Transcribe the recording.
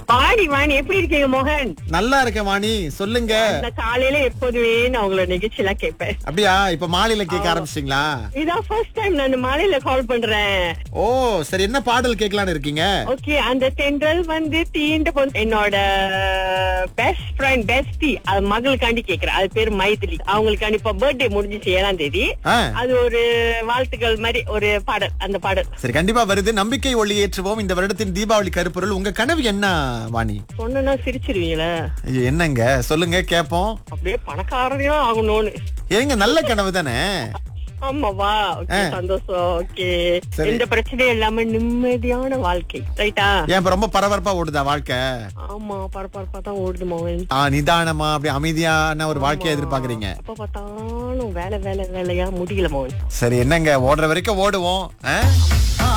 வாணி வாணி எப்படி இருக்கீங்க மோகன் நல்லா இருக்கேன் வாணி சொல்லுங்க நான் காலையில எப்போதுமே நான் உங்களோட நிகழ்ச்சி எல்லாம் கேட்பேன் அப்படியா இப்ப மாலையில கேட்க ஆரம்பிச்சிட்டீங்களா இதான் ஃபர்ஸ்ட் டைம் நான் மாலையில கால் பண்றேன் ஓ சரி என்ன பாடல் கேட்கலான்னு இருக்கீங்க ஓகே அந்த தென்றல் வந்து தீண்ட பொண்ணு என்னோட பெஸ்ட் ஃப்ரெண்ட் பெஸ்டி அது மகளுக்காண்டி கேக்குறேன் அது பேரு மைதிலி அவங்களுக்காண்டி இப்ப பர்த்டே முடிஞ்சிச்சு ஏழாம் தேதி ஆ, அது ஒரு வாழ்த்துக்கள் மாதிரி ஒரு பாடல் அந்த பாடல் சரி கண்டிப்பா வருது நம்பிக்கை ஒளி ஏற்றுவோம் இந்த வருடத்தின் தீபாவளி கருப்பொருள் உங்க கனவு என்ன வாணி சொன்னா சிரிச்சிருவீங்களே ஐயோ, என்னங்க சொல்லுங்க கேப்போம் அப்படியே பணக்காரனையா ஆகணும்னு ஏங்க நல்ல கனவு தானே ஆமாவா ஓகே சந்தோஷம் ஓகே சரி. எந்த பிரச்சனையும் இல்லாம நிம்மதியான வாழ்க்கை ரைட்டா ஏன் இப்ப ரொம்ப பரபரப்பா ஓடுதா வாழ்க்கை ஆமா பரபரப்பா தான் ஓடுது மோகன் ஆ நிதானமா அப்படி அமைதியான ஒரு வாழ்க்கையை எதிர்பார்க்கறீங்க எப்ப பார்த்தாலும் வேலை வேலை வேலையா முடியல மோகன் சரி என்னங்க ஓடுற வரைக்கும் ஓடுவோம் ஆ?